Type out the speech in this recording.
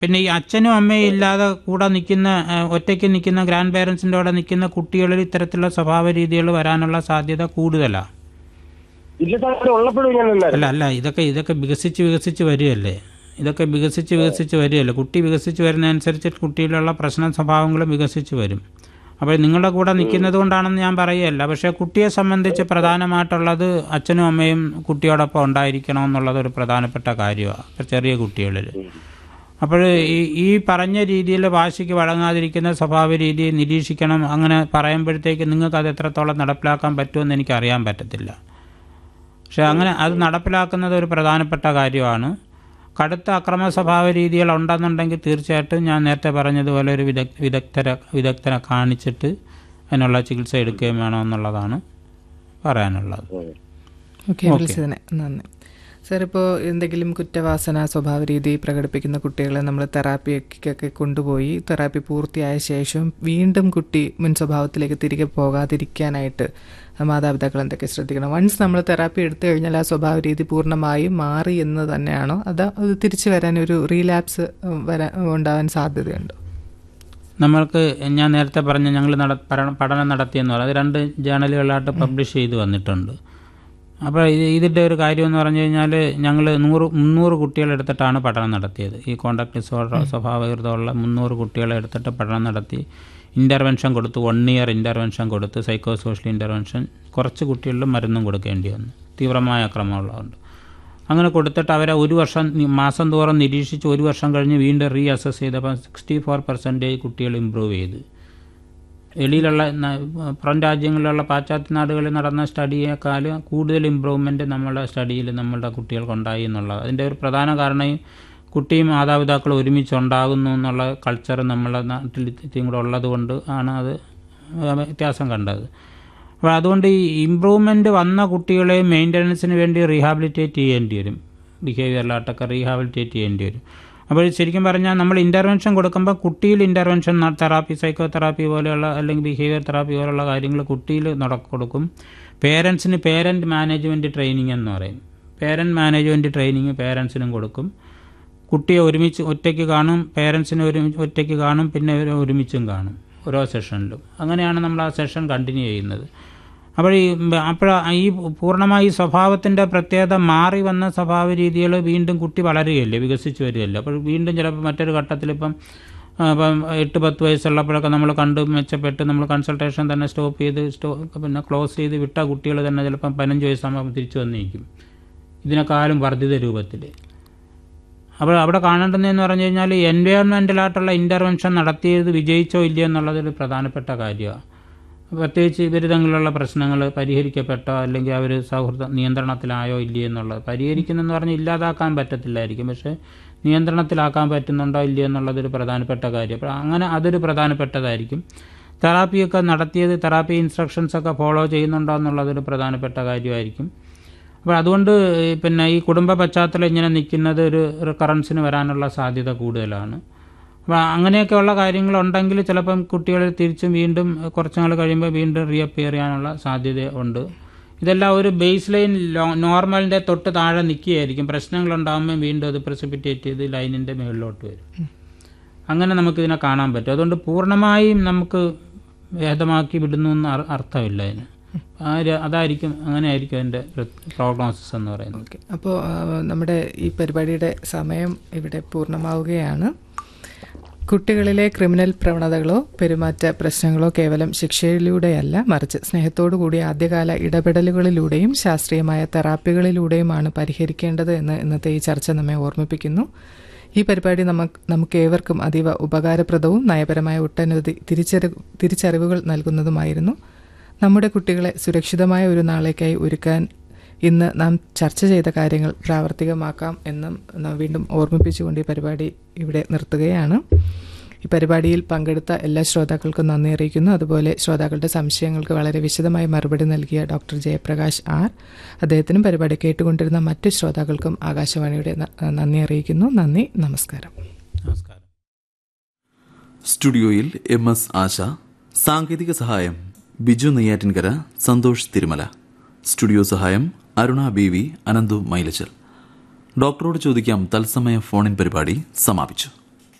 പിന്നെ ഈ അച്ഛനും അമ്മയും ഇല്ലാതെ കൂടെ നിൽക്കുന്ന ആ, ഒറ്റയ്ക്ക് നിൽക്കുന്ന ഗ്രാൻഡ് പേരൻസിൻ്റെ കൂടെ നിൽക്കുന്ന കുട്ടികളിൽ ഇത്തരത്തിലുള്ള സ്വഭാവ രീതികൾ വരാനുള്ള സാധ്യത കൂടുതലാണ് ഇല്ല സാർ ഇവിടെ ഉള്ളപ്പോഴും ഇങ്ങനെ അല്ല തന്നെയായിരുന്നു അല്ല ഇതൊക്കെ ഇതൊക്കെ വികസിച്ച് വികസിച്ച് വരികയല്ലേ ഇതൊക്കെ വികസിച്ച് വികസിച്ച് വരികയല്ലേ കുട്ടി വികസിച്ച് വരുന്നതനുസരിച്ച് കുട്ടിയിലുള്ള പ്രശ്ന സ്വഭാവങ്ങളും വികസിച്ച് വരും അപ്പോൾ നിങ്ങളുടെ കൂടെ നിൽക്കുന്നത് കൊണ്ടാണെന്ന് ഞാൻ പറയുകയല്ല പക്ഷേ കുട്ടിയെ സംബന്ധിച്ച് പ്രധാനമായിട്ടുള്ളത് അച്ഛനും അമ്മയും കുട്ടിയോടൊപ്പം ഉണ്ടായിരിക്കണം എന്നുള്ളത് ഒരു പ്രധാനപ്പെട്ട കാര്യമാണ് ഇപ്പോൾ ചെറിയ കുട്ടികളിൽ അപ്പോൾ ഈ ഈ പറഞ്ഞ രീതിയിൽ വാശിക്ക് വഴങ്ങാതിരിക്കുന്ന സ്വഭാവ രീതി നിരീക്ഷിക്കണം അങ്ങനെ പറയുമ്പോഴത്തേക്ക് നിങ്ങൾക്ക് അത് എത്രത്തോളം നടപ്പിലാക്കാൻ പറ്റുമെന്ന് എനിക്ക് അറിയാൻ പറ്റത്തില്ല പക്ഷെ അങ്ങനെ അത് നടപ്പിലാക്കുന്നത് ഒരു പ്രധാനപ്പെട്ട കാര്യമാണ് കടുത്ത അക്രമ സ്വഭാവ രീതികൾ ഉണ്ടെന്നുണ്ടെങ്കിൽ തീർച്ചയായിട്ടും ഞാൻ നേരത്തെ പറഞ്ഞതുപോലെ ഒരു വിദഗ് വിദഗ്ധരെ വിദഗ്ധരെ കാണിച്ചിട്ട് അതിനുള്ള ചികിത്സ എടുക്കുകയും വേണമെന്നുള്ളതാണ് പറയാനുള്ളത് ഓക്കെ വിളിച്ചതിന് നന്ദി സാർ ഇപ്പോൾ എന്തെങ്കിലും കുറ്റവാസന സ്വഭാവ രീതി പ്രകടിപ്പിക്കുന്ന കുട്ടികളെ നമ്മൾ തെറാപ്പിയൊക്കെ കൊണ്ടുപോയി തെറാപ്പി പൂർത്തിയായ ശേഷം വീണ്ടും കുട്ടി മുൻ സ്വഭാവത്തിലേക്ക് തിരികെ പോകാതിരിക്കാനായിട്ട് മാതാപിതാക്കൾ എന്തൊക്കെ ശ്രദ്ധിക്കണം വൺസ് നമ്മൾ തെറാപ്പി എടുത്തു കഴിഞ്ഞാൽ ആ സ്വഭാവ രീതി പൂർണ്ണമായും മാറി എന്ന് തന്നെയാണോ അത് അത് തിരിച്ചു വരാൻ ഒരു റീലാപ്സ് വരാൻ ഉണ്ടാവാൻ സാധ്യതയുണ്ടോ നമ്മൾക്ക് ഞാൻ നേരത്തെ പറഞ്ഞ ഞങ്ങൾ നട പഠനം- പഠനം നടത്തിയെന്ന് പറയുന്നത് അത് രണ്ട് ജേണലുകളായിട്ട് പബ്ലിഷ് ചെയ്ത് വന്നിട്ടുണ്ട് അപ്പോൾ ഇത് ഇതിൻ്റെ ഒരു കാര്യം എന്ന് പറഞ്ഞു കഴിഞ്ഞാൽ ഞങ്ങൾ നൂറ് മുന്നൂറ് കുട്ടികളെ എടുത്തിട്ടാണ് പഠനം നടത്തിയത് ഈ കോണ്ടാക്ട് ഡിസോർഡർ സ്വഭാവവിരുദ്ധമുള്ള മുന്നൂറ് കുട്ടികളെ എടുത്തിട്ട് പഠനം നടത്തി ഇൻ്റർവെൻഷൻ കൊടുത്തു വൺ ഇയർ ഇൻ്റർവെൻഷൻ കൊടുത്ത് സൈക്കോ സോഷ്യൽ ഇൻ്റർവെൻഷൻ കുറച്ച് കുട്ടികളിൽ മരുന്നും കൊടുക്കേണ്ടി വന്നു തീവ്രമായ അക്രമമുള്ളതുകൊണ്ട് അങ്ങനെ കൊടുത്തിട്ട് അവരെ ഒരു വർഷം നി- മാസം തോറും നിരീക്ഷിച്ച് ഒരു വർഷം കഴിഞ്ഞ് വീണ്ടും റീ അസസ് ചെയ്തപ്പോൾ സിക്സ്റ്റി ഫോർ പെർസെൻറ്റേജ് കുട്ടികൾ ഇമ്പ്രൂവ് ചെയ്ത് വെളിയിലുള്ള ന- പുറം രാജ്യങ്ങളിലുള്ള പാശ്ചാത്യ നാടുകളിൽ നടന്ന സ്റ്റഡിയേക്കാളും കൂടുതൽ ഇമ്പ്രൂവ്മെൻറ്റ് നമ്മുടെ സ്റ്റഡിയിൽ നമ്മളുടെ കുട്ടികൾക്കുണ്ടായി എന്നുള്ളത് അതിൻ്റെ ഒരു പ്രധാന കാരണം ഈ കുട്ടിയും മാതാപിതാക്കളും ഒരുമിച്ചുണ്ടാകുന്നു എന്നുള്ള കൾച്ചർ നമ്മുടെ നാട്ടിൽ ഇത്തിരി കൂടെ ഉള്ളത് കൊണ്ട് ആണ് അത് വ്യത്യാസം കണ്ടത് അപ്പോൾ അതുകൊണ്ട് ഈ ഇമ്പ്രൂവ്മെൻ്റ് വന്ന കുട്ടികളെ മെയിൻ്റനൻസിന് വേണ്ടി റീഹാബിലിറ്റേറ്റ് ചെയ്യേണ്ടി വരും ബിഹേവിയറിലായിട്ടൊക്കെ റീഹാബിലിറ്റേറ്റ് ചെയ്യേണ്ടി വരും അപ്പോൾ ശരിക്കും പറഞ്ഞാൽ നമ്മൾ ഇൻ്റർവെൻഷൻ കൊടുക്കുമ്പോൾ കുട്ടിയിൽ ഇൻ്റർവെൻഷൻ തെറാപ്പി സൈക്കോ തെറാപ്പി പോലെയുള്ള അല്ലെങ്കിൽ ബിഹേവിയർ തെറാപ്പി പോലെയുള്ള കാര്യങ്ങൾ കുട്ടിയിൽ നട കൊടുക്കും പേരൻസിന് പേരൻറ്റ് മാനേജ്മെൻറ്റ് ട്രെയിനിങ് എന്ന് പറയും പേരൻറ്റ് മാനേജ്മെൻറ്റ് ട്രെയിനിങ് പേരൻസിനും കൊടുക്കും കുട്ടിയെ ഒരുമിച്ച് ഒറ്റയ്ക്ക് കാണും പേരൻസിനെ ഒരുമിച്ച് ഒറ്റയ്ക്ക് കാണും പിന്നെ ഒരു ഒരുമിച്ചും കാണും ഓരോ സെഷനിലും അങ്ങനെയാണ് നമ്മൾ ആ സെഷൻ കണ്ടിന്യൂ ചെയ്യുന്നത് അപ്പോൾ ഈ അപ്പോൾ ഈ പൂർണ്ണമായി ഈ സ്വഭാവത്തിൻ്റെ പ്രത്യേകത മാറി വന്ന സ്വഭാവ രീതികൾ വീണ്ടും കുട്ടി വളരുകയല്ലേ വികസിച്ച് വരികയല്ലേ അപ്പോൾ വീണ്ടും ചിലപ്പോൾ മറ്റൊരു ഘട്ടത്തിലിപ്പം ആ, ഇപ്പം എട്ട് പത്ത് വയസ്സുള്ളപ്പോഴൊക്കെ നമ്മൾ കണ്ട് മെച്ചപ്പെട്ട് നമ്മൾ കൺസൾട്ടേഷൻ തന്നെ സ്റ്റോപ്പ് ചെയ്ത് സ്റ്റോ പിന്നെ ക്ലോസ് ചെയ്ത് വിട്ട കുട്ടികൾ തന്നെ ചിലപ്പം പതിനഞ്ച് വയസ്സാകുമ്പോൾ തിരിച്ചു വന്നിരിക്കും ഇതിനേക്കാളും വർദ്ധിത രൂപത്തിൽ അപ്പോൾ അവിടെ കാണേണ്ടതെന്ന് പറഞ്ഞു കഴിഞ്ഞാൽ എൻവയോൺമെൻറ്റലായിട്ടുള്ള ഇൻ്റർവെൻഷൻ നടത്തിയത് വിജയിച്ചോ ഇല്ലയോ എന്നുള്ളതൊരു പ്രധാനപ്പെട്ട കാര്യമാണ് പ്രത്യേകിച്ച് ഇവർ തമ്മിലുള്ള പ്രശ്നങ്ങൾ പരിഹരിക്കപ്പെട്ടോ അല്ലെങ്കിൽ അവർ സൗഹൃദ നിയന്ത്രണത്തിലായോ ഇല്ലയോ എന്നുള്ളത് പരിഹരിക്കുന്നെന്ന് പറഞ്ഞാൽ ഇല്ലാതാക്കാൻ പറ്റത്തില്ലായിരിക്കും പക്ഷേ നിയന്ത്രണത്തിലാക്കാൻ പറ്റുന്നുണ്ടോ ഇല്ലയോ എന്നുള്ളതൊരു പ്രധാനപ്പെട്ട കാര്യം അപ്പോൾ അങ്ങനെ അതൊരു പ്രധാനപ്പെട്ടതായിരിക്കും തെറാപ്പിയൊക്കെ നടത്തിയത് തെറാപ്പി ഇൻസ്ട്രക്ഷൻസ് ഒക്കെ ഫോളോ ചെയ്യുന്നുണ്ടോ എന്നുള്ളതൊരു പ്രധാനപ്പെട്ട കാര്യമായിരിക്കും അപ്പോൾ അതുകൊണ്ട് ഈ പിന്നെ ഈ കുടുംബ പശ്ചാത്തലം ഇങ്ങനെ നിൽക്കുന്നത് ഒരു റിക്കറൻസിന് വരാനുള്ള സാധ്യത കൂടുതലാണ് അപ്പോൾ അങ്ങനെയൊക്കെയുള്ള കാര്യങ്ങളുണ്ടെങ്കിൽ ചിലപ്പം കുട്ടികൾ തിരിച്ചും വീണ്ടും കുറച്ച് നാൾ കഴിയുമ്പോൾ വീണ്ടും റീഅപ്പിയർ ചെയ്യാനുള്ള സാധ്യത ഉണ്ട് ഇതെല്ലാം ഒരു ബേസ് ലൈൻ നോർമലിൻ്റെ തൊട്ട് താഴെ നിൽക്കുകയായിരിക്കും പ്രശ്നങ്ങളുണ്ടാകുമ്പോൾ വീണ്ടും അത് പ്രസിപ്പിറ്റേറ്റ് ചെയ്ത് ലൈനിൻ്റെ മുകളിലോട്ട് വരും അങ്ങനെ നമുക്കിതിനെ കാണാൻ പറ്റും അതുകൊണ്ട് പൂർണ്ണമായും നമുക്ക് ഭേദമാക്കി വിടുന്നു എന്ന് അർ- അർത്ഥമില്ല അതിന് ആ ഒരു- അതായിരിക്കും അങ്ങനെയായിരിക്കും അതിൻ്റെ പ്രോഗ്നോസിസ് എന്ന് പറയുന്നത് ഓക്കെ അപ്പോൾ നമ്മുടെ ഈ പരിപാടിയുടെ സമയം ഇവിടെ പൂർണ്ണമാവുകയാണ് കുട്ടികളിലെ ക്രിമിനൽ പ്രവണതകളോ പെരുമാറ്റ പ്രശ്നങ്ങളോ കേവലം ശിക്ഷയിലൂടെയല്ല മറിച്ച് സ്നേഹത്തോടു കൂടിയ ആദ്യകാല ഇടപെടലുകളിലൂടെയും ശാസ്ത്രീയമായ തെറാപ്പികളിലൂടെയുമാണ് പരിഹരിക്കേണ്ടത് എന്ന് ഇന്നത്തെ ഈ ചർച്ച നമ്മെ ഓർമ്മിപ്പിക്കുന്നു ഈ പരിപാടി നമുക്ക് നമുക്ക് ഏവർക്കും അതീവ ഉപകാരപ്രദവും നയപരമായ ഒട്ടനവധി തിരിച്ചറി തിരിച്ചറിവുകൾ നൽകുന്നതുമായിരുന്നു നമ്മുടെ കുട്ടികളെ സുരക്ഷിതമായ ഒരു നാളേക്കായി ഒരുക്കാൻ ഇന്ന് നാം ചർച്ച ചെയ്ത കാര്യങ്ങൾ പ്രാവർത്തികമാക്കാം എന്നും നാം വീണ്ടും ഓർമ്മിപ്പിച്ചുകൊണ്ട് ഈ പരിപാടി ഇവിടെ നിർത്തുകയാണ് ഈ പരിപാടിയിൽ പങ്കെടുത്ത എല്ലാ ശ്രോതാക്കൾക്കും നന്ദി അറിയിക്കുന്നു അതുപോലെ ശ്രോതാക്കളുടെ സംശയങ്ങൾക്ക് വളരെ വിശദമായി മറുപടി നൽകിയ ഡോക്ടർ ജയപ്രകാശ് ആർ അദ്ദേഹത്തിനും പരിപാടി കേട്ടുകൊണ്ടിരുന്ന മറ്റു ശ്രോതാക്കൾക്കും ആകാശവാണിയുടെ ന- നന്ദി അറിയിക്കുന്നു നന്ദി നമസ്കാരം നമസ്കാരം സ്റ്റുഡിയോയിൽ എം എസ് ആശ സാങ്കേതിക സഹായം ബിജു നെയ്യാറ്റിൻകര സന്തോഷ് തിരുമല സ്റ്റുഡിയോ സഹായം അരുണ ബി വി അനന്തു മൈലച്ചൽ ഡോക്ടറോട് ചോദിക്കാം തത്സമയ ഫോണിൻ പരിപാടി സമാപിച്ചു